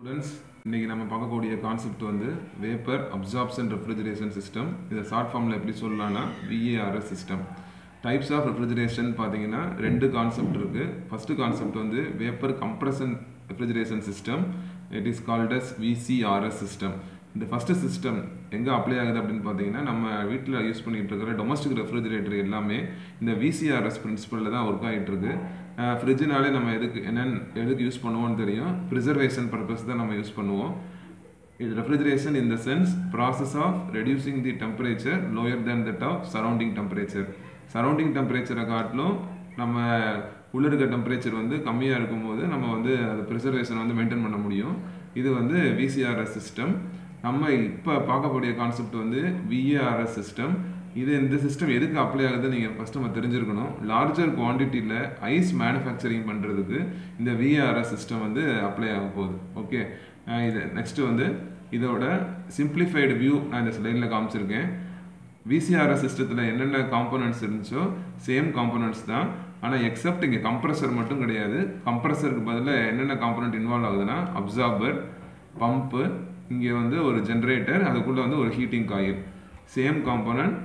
Students இன்றைக்கி நம்ம பார்க்கக்கூடிய கான்செப்ட் வந்து வேப்பர் அப்சார்ப்ஷன் ரெஃப்ரிஜரேஷன் சிஸ்டம் இதை ஷார்ட் ஃபார்மில் எப்படி சொல்லலாம்னா VARS system types of refrigeration பார்த்தீங்கன்னா ரெண்டு கான்செப்ட் இருக்குது ஃபஸ்ட்டு கான்செப்ட் வந்து vapour compression refrigeration system it is called as VCRS system இந்த ஃபஸ்ட்டு சிஸ்டம் எங்கே அப்ளை ஆகுது அப்படின்னு பார்த்தீங்கன்னா நம்ம வீட்டில் யூஸ் பண்ணிகிட்டு இருக்கிற டொமஸ்டிக் ரெஃப்ரிஜரேட்டர் எல்லாமே இந்த விசிஆர்எஸ் பிரின்சிபலில் தான் ஒர்க் ஆகிட்டு இருக்கு ஃப்ரிட்ஜுனாலே நம்ம எதுக்கு என்னென்னு எதுக்கு யூஸ் பண்ணுவோம்னு தெரியும் ப்ரிசர்வேஷன் பர்பஸ் தான் நம்ம யூஸ் பண்ணுவோம் இது refrigeration in the sense process of reducing the temperature lower than that of surrounding temperature surrounding டெம்பரேச்சரை காட்டிலும் நம்ம உள்ள இருக்க டெம்பரேச்சர் வந்து கம்மியாக இருக்கும்போது நம்ம வந்து அது ப்ரிசர்வேஷன் வந்து மெயின்டைன் பண்ண முடியும் இது வந்து விசிஆர்எஸ் சிஸ்டம் நம்ம இப்போ பார்க்கக்கூடிய கான்செப்ட் வந்து விஏஆர்எஸ் சிஸ்டம் இது இந்த சிஸ்டம் எதுக்கு அப்ளை ஆகுது நீங்கள் ஃபஸ்ட் நம்ம தெரிஞ்சிருக்கணும் லார்ஜர் குவான்டிட்டியில் ஐஸ் மேனுஃபேக்சரிங் பண்ணுறதுக்கு இந்த விஏஆர்எஸ் சிஸ்டம் வந்து அப்ளை ஆக போகுது ஓகே இது நெக்ஸ்ட்டு வந்து இதோட சிம்பிளிஃபைடு வியூ நான் இந்த ஸ்லைடில் காமிச்சிருக்கேன் விசிஆர்எஸ் சிஸ்டத்தில் என்னென்ன காம்போனன்ட்ஸ் இருந்துச்சோ சேம் காம்போனன்ட்ஸ் தான் ஆனால் எக்ஸப்ட் இங்கே கம்ப்ரஸர் மட்டும் கிடையாது கம்ப்ரஸருக்கு பதிலாக என்னென்ன காம்போனன்ட் இன்வால்வ் ஆகுதுன்னா அப்சார்பர் பம்பு இங்கே வந்து ஒரு ஜென்ரேட்டர் அதுக்குள்ளே வந்து ஒரு ஹீட்டிங் காயில் சேம் காம்போனன்ட்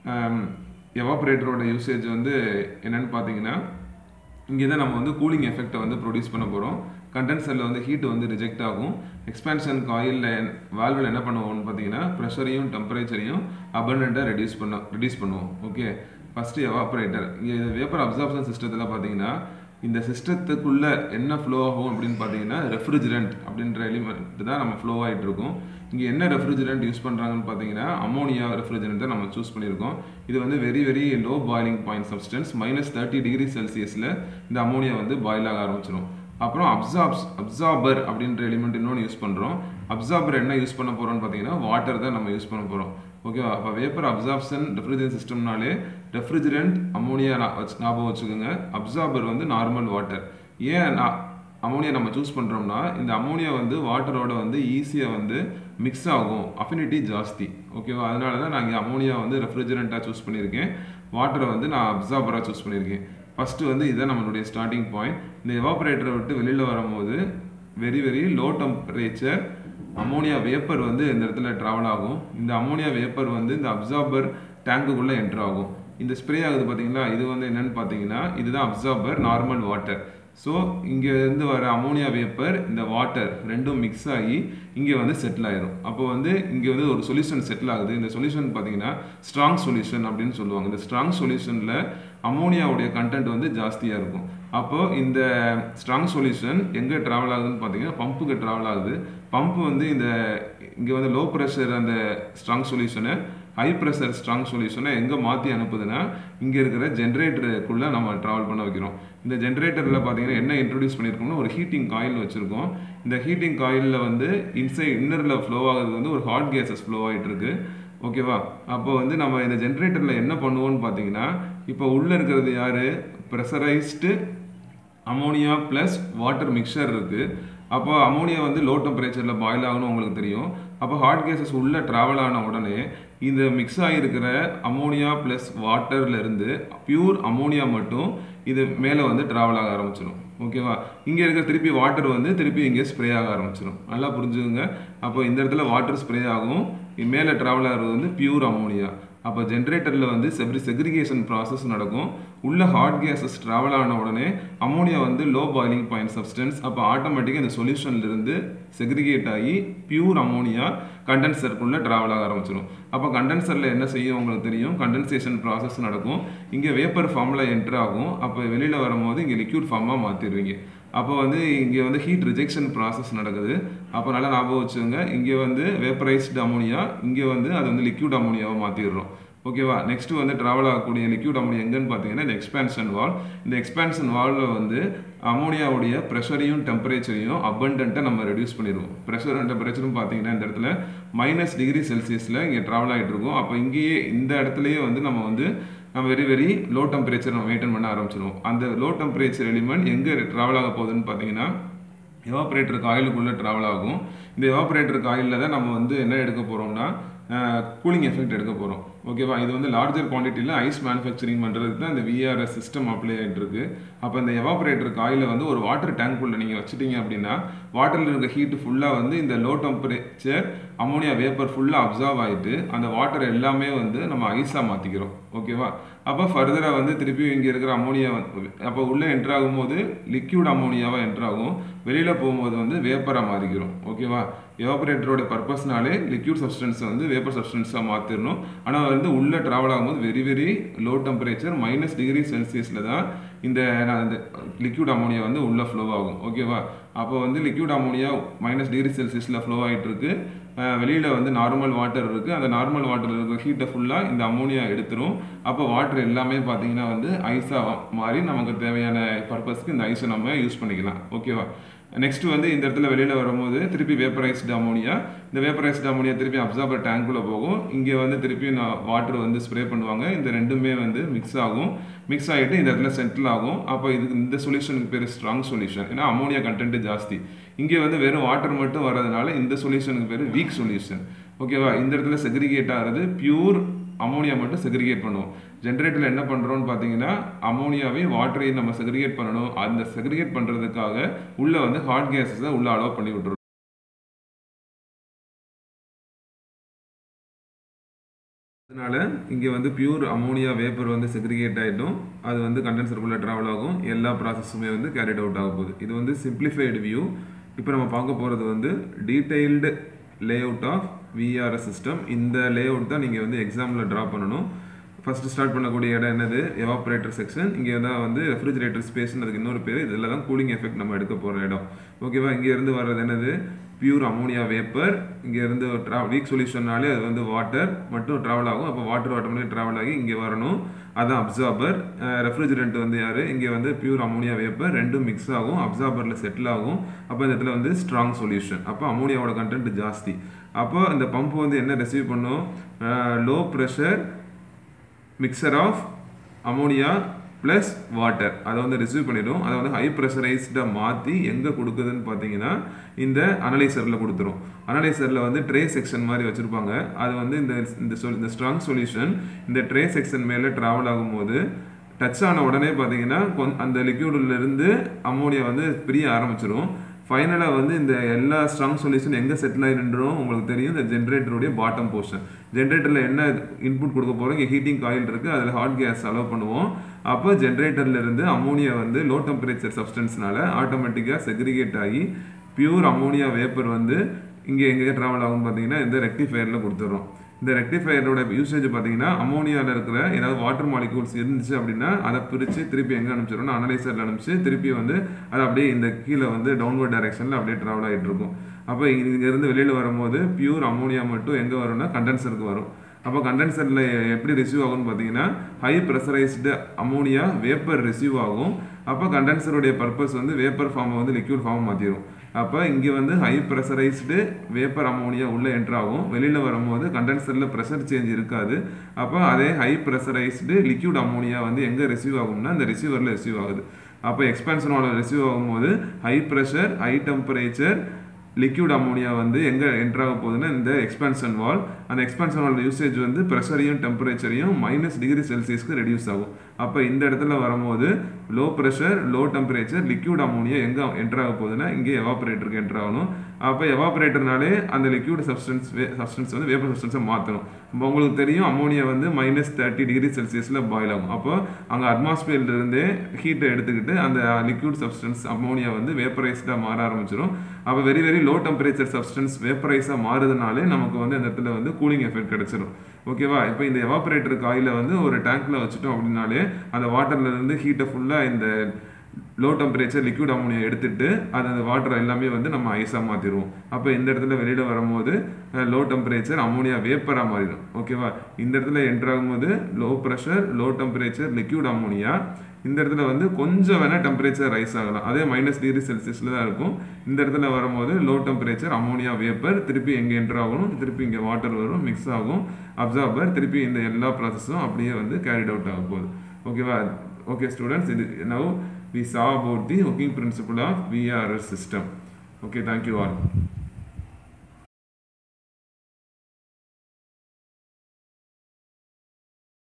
எவாப்ரேட்டரோட யூசேஜ் வந்து என்னென்னு பார்த்தீங்கன்னா இங்கே தான் நம்ம வந்து கூலிங் எஃபெக்டை வந்து ப்ரொடியூஸ் பண்ண போகிறோம் கண்டென்சரில் வந்து ஹீட் வந்து ரிஜெக்ட் ஆகும் எக்ஸ்பேன்ஷன் காயிலில் வால்வில் என்ன பண்ணுவோம்னு பார்த்தீங்கன்னா ப்ரெஷரையும் டெம்பரேச்சரையும் அபண்டண்ட்டாக ரெடியூஸ் பண்ண ரெடியூஸ் பண்ணுவோம் ஓகே ஃபஸ்ட்டு எவாப்ரேட்டர் இங்கே வேப்பர் அப்சார்ப்ஷன் சிஸ்டத்தில் பார்த்தீங்கன்னா இந்த சிஸ்டத்துக்குள்ளே என்ன ஃப்ளோ ஆகும் அப்படின்னு பார்த்தீங்கன்னா ரெஃப்ரிஜரண்ட் அப்படின்ற எலிமெண்ட் தான் நம்ம ஃப்ளோ ஆகிட்டு இருக்கும் இங்கே என்ன ரெஃப்ரிஜரண்ட் யூஸ் பண்ணுறாங்கன்னு பார்த்தீங்கன்னா அமோனியா ரெஃப்ரிஜரண்ட் தான் நம்ம சூஸ் பண்ணியிருக்கோம் இது வந்து very very low boiling point substance minus thirty degree செல்சியஸில் இந்த அமோனியா வந்து பாயில் ஆக ஆரம்பிச்சிடும் அப்புறம் அப்சார்ப்ஸ் அப்சார்பர் அப்படின்ற எலிமெண்ட் இன்னொன்று யூஸ் பண்ணுறோம் அப்சார்பர் என்ன யூஸ் பண்ண போகிறோம்னு பார்த்தீங்கன்னா வாட்டர் தான் நம்ம யூஸ் பண்ண போகிறோம் ஓகேவா அப்போ வேப்பர் அப்சார்ப்ஷன் ரெஃப்ரிஜரேஷன் சிஸ்டம்னாலே ரெஃப்ரிஜரண்ட் அமோனியா ஞாபகம் வச்சுக்கோங்க அப்சார்பர் வந்து நார்மல் வாட்டர் ஏன் அமோனியா நம்ம சூஸ் பண்ணுறோம்னா இந்த அமோனியா வந்து வாட்டரோட வந்து ஈஸியாக வந்து மிக்ஸ் ஆகும் அஃபினிட்டி ஜாஸ்தி ஓகேவா அதனால தான் நான் இங்கே அமோனியா வந்து ரெஃப்ரிஜரண்ட்டாக சூஸ் பண்ணியிருக்கேன் வாட்டரை வந்து நான் அப்சார்பராக சூஸ் பண்ணியிருக்கேன் ஃபஸ்ட்டு வந்து இதுதான் நம்மளுடைய ஸ்டார்டிங் பாயிண்ட் இந்த எவாப்ரேட்டரை விட்டு வெளியில் வரும்போது very very low temperature ammonia vapour வந்து இந்த இடத்துல ட்ராவல் ஆகும் இந்த அமோனியா வேப்பர் வந்து இந்த அப்சார்பர் டேங்குக்குள்ளே என்ட்ரு ஆகும் இந்த ஸ்ப்ரே ஆகுது பார்த்தீங்களா இது வந்து என்னன்னு பார்த்தீங்கன்னா இதுதான் அப்சார்பர் நார்மல் வாட்டர் ஸோ இங்கேருந்து வர அமோனியா வேப்பர் இந்த வாட்டர் ரெண்டும் மிக்ஸ் ஆகி இங்கே வந்து செட்டில் ஆயிரும் அப்போ வந்து இங்கே வந்து ஒரு சொல்யூஷன் செட்டில் ஆகுது இந்த சொல்யூஷன் பார்த்தீங்கன்னா ஸ்ட்ராங் சொல்யூஷன் அப்படின்னு சொல்லுவாங்க இந்த ஸ்ட்ராங் சொல்யூஷனில் அமோனியாவுடைய கண்டென்ட் வந்து ஜாஸ்தியாக இருக்கும் அப்போது இந்த ஸ்ட்ராங் சொல்யூஷன் எங்கே ட்ராவல் ஆகுதுன்னு பார்த்தீங்கன்னா பம்புக்கு ட்ராவல் ஆகுது பம்ப் வந்து இந்த இங்கே வந்து லோ ப்ரெஷர் அந்த ஸ்ட்ராங் சொல்யூஷனை ஹை ப்ரெஷர் ஸ்ட்ராங் சொல்யூஷனை எங்கே மாற்றி அனுப்புதுன்னா இங்கே இருக்கிற ஜென்ரேட்டருக்குள்ளே நம்ம ட்ராவல் பண்ண வைக்கிறோம் இந்த ஜென்ரேட்டரில் பார்த்தீங்கன்னா என்ன இன்ட்ரடியூஸ் பண்ணியிருக்கோம்னா ஒரு ஹீட்டிங் காயில் வச்சுருக்கோம் இந்த ஹீட்டிங் காயிலில் வந்து இன்சைட் இன்னரில் ஃப்ளோ ஆகுறது வந்து ஒரு ஹாட் கேஸஸ் ஃப்ளோ ஆகிட்டு இருக்கு ஓகேவா அப்போ வந்து நம்ம இந்த ஜென்ரேட்டரில் என்ன பண்ணுவோம்னு பார்த்தீங்கன்னா இப்போ உள்ளே இருக்கிறது யார் pressurised ammonia plus water mixture இருக்குது அப்போ அமோனியா வந்து லோ டெம்பரேச்சரில் பாயில் ஆகணும் உங்களுக்கு தெரியும் அப்போ ஹாட் கேஸஸ் உள்ளே ட்ராவல் ஆன உடனே இந்த மிக்ஸ் ஆகிருக்கிற அமோனியா ப்ளஸ் வாட்டர்லேருந்து பியூர் அமோனியா மட்டும் இது மேலே வந்து ட்ராவல் ஆக ஆரம்பிச்சிடும் ஓகேவா இங்கே இருக்கிற திருப்பி வாட்டர் வந்து திருப்பி இங்கே ஸ்ப்ரே ஆக ஆரம்பிச்சிடும் நல்லா புரிஞ்சுக்கோங்க அப்போ இந்த இடத்துல வாட்டர் ஸ்ப்ரே ஆகும் மேலே ட்ராவல் ஆகிறது வந்து பியூர் அமோனியா அப்போ ஜென்ரேட்டரில் வந்து செப்ரி செக்ரிகேஷன் ப்ராசஸ் நடக்கும் உள்ள ஹாட் கேஸஸ் ட்ராவல் ஆன உடனே அமோனியா வந்து லோ பாயிலிங் பாயிண்ட் சப்ஸ்டன்ஸ் அப்போ ஆட்டோமேட்டிக்காக இந்த சொல்யூஷன்லேருந்து செக்ரிகேட் ஆகி பியூர் அமோனியா கண்டென்சருக்குள்ளே ட்ராவல் ஆக ஆரம்பிச்சிடும் அப்போ கண்டென்சரில் என்ன செய்யும் உங்களுக்கு தெரியும் கண்டென்சேஷன் ப்ராசஸ் நடக்கும் இங்கே வேப்பர் ஃபார்மில் என்ட்ரு ஆகும் அப்போ வெளியில் வரும்போது இங்கே லிக்யூட் ஃபார்மாக மாற்றிடுவீங்க அப்போ வந்து இங்கே வந்து ஹீட் ரிஜெக்ஷன் ப்ராசஸ் நடக்குது அப்போ நல்லா ஞாபகம் வச்சுக்கோங்க இங்கே வந்து வேப்பரைஸ்டு அமோனியா இங்கே வந்து அது வந்து லிக்யூட் அமோனியாவை மாற்றிடுறோம் ஓகேவா நெக்ஸ்ட் வந்து ட்ராவல் ஆகக்கூடிய லிக்யூட் அமோனியா எங்கன்னு பார்த்தீங்கன்னா இந்த எக்ஸ்பேன்ஷன் வால் இந்த எக்ஸ்பேன்ஷன் வாலில் வந்து அமோனியாவுடைய ப்ரெஷரையும் டெம்பரேச்சரையும் அபண்டண்ட்டாக நம்ம ரெடியூஸ் பண்ணிடுவோம் ப்ரெஷர் அண்ட் டெம்பரேச்சரும் பார்த்தீங்கன்னா இந்த இடத்துல மைனஸ் டிகிரி செல்சியஸில் இங்கே ட்ராவல் ஆகிட்டு இருக்கும் அப்போ இங்கேயே இந்த இடத்துலையே வந்து நம்ம வந்து நம்ம வெரி வெரி லோ டெம்பரேச்சர் நம்ம மெயின்டைன் பண்ண ஆரம்பிச்சிடுவோம் அந்த லோ டெம்பரேச்சர் எலிமெண்ட் எங்கே ட்ராவல் ஆக போகுதுன்னு பார்த்தீங்கன்னா எவாப்ரேட்டர் காயிலுக்குள்ளே ட்ராவல் ஆகும் இந்த எவாப்ரேட்டர் காயிலில் தான் நம்ம வந்து என்ன எடுக்க போகிறோம்னா கூலிங் எஃபெக்ட் எடுக்க போகிறோம் ஓகேவா இது வந்து லார்ஜர் குவான்டிட்டியில் ஐஸ் மேனுஃபேக்சரிங் பண்ணுறதுக்கு தான் இந்த விஆர்எஸ் சிஸ்டம் அப்ளை ஆகிட்டு இருக்கு அப்போ இந்த எவாபரேட்டர் காயில் வந்து ஒரு வாட்டர் டேங்க்குள்ளே நீங்கள் வச்சுட்டீங்க அப்படின்னா வாட்டரில் இருக்க ஹீட் ஃபுல்லாக வந்து இந்த லோ டெம்பரேச்சர் அமோனியா வேப்பர் ஃபுல்லாக அப்சர்வ் ஆகிட்டு அந்த வாட்டர் எல்லாமே வந்து நம்ம ஐஸாக மாற்றிக்கிறோம் ஓகேவா அப்போ ஃபர்தராக வந்து திருப்பி இங்கே இருக்கிற அமோனியா அப்போ உள்ளே என்ட்ரு ஆகும்போது லிக்யூட் அமோனியாவாக என்ட்ரு ஆகும் வெளியில் போகும்போது வந்து வேப்பராக மாறிக்கிறோம் ஓகேவா எவாபரேட்டரோட பர்பஸ்னாலே லிக்யூட் சப்ஸ்டன்ஸை வந்து வேப்பர் சப்ஸ்டன்ஸாக மாற்றிடணும் ஆனால் வந்து உள்ளே ட்ராவல் ஆகும்போது very very low temperature minus degree செல்சியஸில் தான் இந்த இந்த லிக்யூட் அமோனியா வந்து உள்ளே ஃப்ளோ ஆகும் ஓகேவா அப்போ வந்து லிக்யூட் அமோனியா மைனஸ் டிகிரி செல்சியஸில் ஃப்ளோ ஆகிட்டு இருக்கு வெளியில் வந்து நார்மல் வாட்டர் இருக்குது அந்த நார்மல் வாட்டரில் இருக்கிற ஹீட்டை ஃபுல்லாக இந்த அமோனியா எடுத்துரும் அப்போ வாட்டர் எல்லாமே பார்த்தீங்கன்னா வந்து ஐஸாக மாறி நமக்கு தேவையான பர்பஸ்க்கு இந்த ஐஸை நம்ம யூஸ் பண்ணிக்கலாம் ஓகேவா நெக்ஸ்ட் வந்து இந்த இடத்துல வெளியில் வரும்போது திருப்பி வேப்பரைஸ்டு அமோனியா இந்த வேப்பரைஸ்டு அமோனியா திருப்பி அப்சார்பர் டேங்க்குள்ளே போகும் இங்கே வந்து திருப்பி நான் வாட்டர் வந்து ஸ்ப்ரே பண்ணுவாங்க இந்த ரெண்டுமே வந்து மிக்ஸ் ஆகும் மிக்ஸ் ஆகிட்டு இந்த இடத்துல செட்டில் ஆகும் அப்போ இதுக்கு இந்த சொல்யூஷனுக்கு பேர் ஸ்ட்ராங் சொல்யூஷன் ஏன்னா அமோனியா கண்டென்ட் ஜாஸ்தி இங்கே வந்து வெறும் வாட்டர் மட்டும் வரதுனால இந்த சொல்யூஷனுக்கு பேர் வீக் சொல்யூஷன் ஓகேவா இந்த இடத்துல செக்ரிகேட் ஆகிறது பியூர் அமோனியா மட்டும் செக்ரிகேட் பண்ணுவோம் ஜென்ரேட்டரில் என்ன பண்ணுறோம்னு பார்த்தீங்கன்னா அமோனியாவையும் வாட்டரையும் நம்ம செக்ரிகேட் பண்ணணும் அந்த செக்ரிகேட் பண்ணுறதுக்காக உள்ளே வந்து ஹாட் கேஸஸை உள்ளே அலோவ் பண்ணி விட்டுரும் அதனால இங்கே வந்து பியூர் அமோனியா வேப்பர் வந்து செக்ரிகேட் ஆகிட்டும் அது வந்து கண்டென்சருக்குள்ளே ட்ராவல் ஆகும் எல்லா ப்ராசஸுமே வந்து கேரிட் அவுட் ஆக போகுது இது வந்து சிம்பிளிஃபைடு வியூ இப்போ நம்ம பார்க்க போகிறது வந்து detailed layout of VRS system இந்த லே அவுட் தான் நீங்கள் வந்து எக்ஸாமில் ட்ரா பண்ணணும் ஃபஸ்ட்டு ஸ்டார்ட் பண்ணக்கூடிய இடம் என்னது எவாப்ரேட்டர் செக்ஷன் இங்கே தான் வந்து ரெஃப்ரிஜரேட்டர் ஸ்பேஸ்னு அதுக்கு இன்னொரு பேர் இதில் தான் கூலிங் எஃபெக்ட் நம்ம எடுக்க போகிற இடம் ஓகேவா இங்கே இருந்து வர்றது என்னது பியூர் அமோனியா வேப்பர் இங்கே இருந்து ட்ரா வீக் சொல்யூஷன்னாலே அது வந்து வாட்டர் மட்டும் ட்ராவல் ஆகும் அப்போ வாட்டர் ஆட்டோமேட்டிக் ட்ராவல் ஆகி இங்கே வரணும் அதான் அப்சார்பர் ரெஃப்ரிஜரண்ட் வந்து யார் இங்கே வந்து பியூர் அமோனியா வேப்பர் ரெண்டும் மிக்ஸ் ஆகும் அப்சார்பரில் செட்டில் ஆகும் அப்போ இந்த இடத்துல வந்து ஸ்ட்ராங் சொல்யூஷன் அப்போ அமோனியாவோட கண்டென்ட் ஜாஸ்தி அப்போ இந்த பம்ப் வந்து என்ன ரிசீவ் பண்ணும் low pressure mixture of ammonia plus water அதை வந்து ரிசீவ் பண்ணிடும் அதை வந்து ஹை ப்ரெஷரைஸ்டாக மாற்றி எங்கே கொடுக்குதுன்னு பார்த்தீங்கன்னா இந்த அனலைசரில் கொடுத்துரும் அனலைசரில் வந்து ட்ரே செக்ஷன் மாதிரி வச்சுருப்பாங்க அது வந்து இந்த இந்த சொல் இந்த ஸ்ட்ராங் சொல்யூஷன் இந்த ட்ரே செக்ஷன் மேலே ட்ராவல் ஆகும்போது டச் ஆன உடனே பார்த்தீங்கன்னா கொஞ் அந்த லிக்யூடிலிருந்து அமோனியா வந்து பிரிய ஆரம்பிச்சிடும் ஃபைனலாக வந்து இந்த எல்லா ஸ்ட்ராங் சொல்யூஷன் எங்கே செட்டில் ஆகிருன்றோம் உங்களுக்கு தெரியும் இந்த ஜென்ரேட்டருடைய பாட்டம் போர்ஷன் ஜென்ரேட்டரில் என்ன இன்புட் கொடுக்க போகிறோம் இங்கே ஹீட்டிங் காயில் இருக்குது அதில் ஹாட் கேஸ் அலோவ் பண்ணுவோம் அப்போ ஜென்ரேட்டர்லேருந்து அமோனியா வந்து லோ டெம்பரேச்சர் சப்ஸ்டன்ஸ்னால ஆட்டோமேட்டிக்காக செக்ரிகேட் ஆகி பியூர் அமோனியா வேப்பர் வந்து இங்கே எங்கே ட்ராவல் ஆகும்னு பார்த்தீங்கன்னா இந்த ரெக்டிஃபயரில் கொடுத்துட்றோம் இந்த ரெக்டிஃபயரோட யூசேஜ் பார்த்தீங்கன்னா அமோனியாவில் இருக்கிற ஏதாவது வாட்டர் மாலிகூல்ஸ் இருந்துச்சு அப்படின்னா அதை பிரித்து திருப்பி எங்கே அனுப்பிச்சிடணும் அனலைசரில் அனுப்பிச்சு திருப்பி வந்து அது அப்படியே இந்த கீழே வந்து டவுன்வர்ட் டைரெக்ஷனில் அப்படியே ட்ராவல் ஆகிட்டு இருக்கும் அப்போ இங்கேருந்து வெளியில் வரும்போது பியூர் அமோனியா மட்டும் எங்கே வரும்னா கண்டென்சருக்கு வரும் அப்போ கண்டென்சரில் எப்படி ரிசீவ் ஆகும்னு பார்த்தீங்கன்னா high pressurised ammonia vapour receive ஆகும் அப்போ கண்டென்சருடைய பர்பஸ் வந்து வேப்பர் ஃபார்மை வந்து லிக்யூட் ஃபார்ம் மாற்றிடும் அப்போ இங்கே வந்து ஹை ப்ரெஷரைஸ்டு வேப்பர் அமோனியா உள்ளே என்ட்ரு ஆகும் வெளியில் வரும்போது கண்டென்சரில் ப்ரெஷர் சேஞ்ச் இருக்காது அப்போ அதே ஹை ப்ரெஷரைஸ்டு லிக்யூட் அமோனியா வந்து எங்கே ரிசீவ் ஆகும்னா இந்த ரிசீவரில் ரிசீவ் ஆகுது அப்போ எக்ஸ்பென்ஷனோட ரிசீவ் ஆகும்போது high pressure high temperature liquid ammonia வந்து எங்கே என்ட்ராக போகுதுன்னா இந்த எக்ஸ்பென்ஷன் வால் அந்த எக்ஸ்பென்ஷன் வால் யூசேஜ் வந்து ப்ரெஷரையும் டெம்பரேச்சரையும் மைனஸ் டிகிரி செல்சியஸ்க்கு ரெடியூஸ் ஆகும் அப்போ இந்த இடத்துல வரும்போது low pressure low temperature liquid ammonia எங்கே என்ட்ராக போகுதுன்னா இங்கே எவாபரேட்டருக்கு என்ட்ரு ஆகணும் அப்போ எவாபரேட்டர்னாலே அந்த லிக்யூட் சப்ஸ்டன்ஸ் வே சப்ஸ்டன்ஸ் வந்து வேப்பர் சப்ஸ்டன்ஸை மாற்றணும் இப்போ உங்களுக்கு தெரியும் அமோனியா வந்து மைனஸ் தேர்ட்டி டிகிரி செல்சியஸில் பாயில் ஆகும் அப்போ அங்கே அட்மாஸ்பியர்லேருந்தே ஹீட்டை எடுத்துக்கிட்டு அந்த லிக்யூட் சப்ஸ்டன்ஸ் அமோனியா வந்து வேப்பரைஸ்டாக மாற ஆரம்பிச்சிடும் அப்போ very very low temperature substance வேப்பரைஸாக மாறுதுனாலே நமக்கு வந்து அந்த இடத்துல வந்து கூலிங் எஃபெக்ட் கிடச்சிரும் ஓகேவா இப்போ இந்த எவாபரேட்டர் காயில் வந்து ஒரு டேங்க்கில் வச்சுட்டோம் அப்படின்னாலே அந்த வாட்டர்லேருந்து ஹீட்டை ஃபுல்லாக இந்த லோ டெம்பரேச்சர் லிக்விட் அமோனியா எடுத்துட்டு அது அந்த வாட்டர் எல்லாமே வந்து நம்ம ஐஸாக மாற்றிடுவோம் அப்போ இந்த இடத்துல வெளியில் வரும்போது லோ டெம்பரேச்சர் அமோனியா வேப்பராக மாறிடும் ஓகேவா இந்த இடத்துல என்ட்ரு ஆகும்போது low pressure low temperature liquid ammonia இந்த இடத்துல வந்து கொஞ்சம் வேணால் டெம்பரேச்சர் ரைஸ் ஆகலாம் அதே மைனஸ் டிகிரி செல்சியஸில் தான் இருக்கும் இந்த இடத்துல வரும்போது லோ டெம்பரேச்சர் அமோனியா வேப்பர் திருப்பி எங்கே என்ட்ரு ஆகணும் திருப்பி இங்கே வாட்டர் வரும் மிக்ஸ் ஆகும் அப்சார்பர் திருப்பி இந்த எல்லா ப்ராசஸும் அப்படியே வந்து கேரிட் அவுட் ஆக போகுது ஓகேவா ஓகே ஸ்டூடெண்ட்ஸ் இது now we saw about the working principle of VRS system. Okay, thank you all.